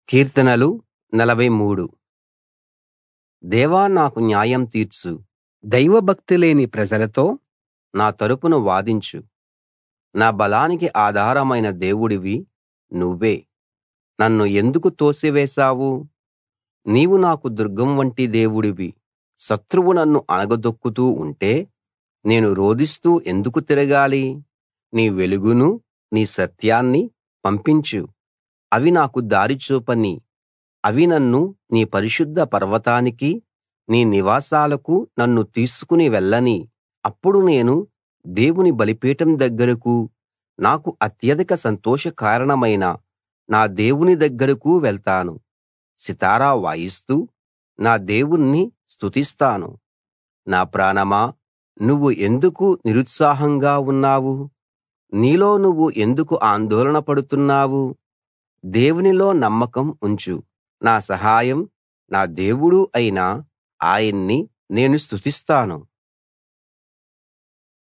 కీర్తనలు 43 దేవా నాకు న్యాయం తీర్చు దైవభక్తి లేని ప్రజలతో నా తరపున వాదించు నా బలానికి ఆధారమైన దేవుడివి నువ్వే నన్ను ఎందుకు తోసివేశావు నీవు నాకు దుర్గం వంటి దేవుడివి శత్రువు నన్ను అణగదొక్కుతూ ఉంటే నేను రోదిస్తూ ఎందుకు తిరగాలి నీ వెలుగునూ నీ సత్యాన్నీ పంపించు అవి నాకు దారి చూపనీ అవి నన్ను నీ పరిశుద్ధ పర్వతానికీ నీ నివాసాలకూ నన్ను తీసుకుని వెళ్ళనీ అప్పుడు నేను దేవుని బలిపీఠం దగ్గరకూ నాకు అత్యధిక సంతోష కారణమైన నా దేవుని దగ్గరకూ వెళ్తాను సితారా వాయిస్తూ నా దేవుణ్ణి స్తుతిస్తాను నా ప్రాణమా నువ్వు ఎందుకు నిరుత్సాహంగా ఉన్నావు నీలో నువ్వు ఎందుకు ఆందోళన పడుతున్నావు దేవునిలో నమ్మకం ఉంచు నా సహాయం నా దేవుడు అయిన ఆయన్ని నేను స్తుతిస్తాను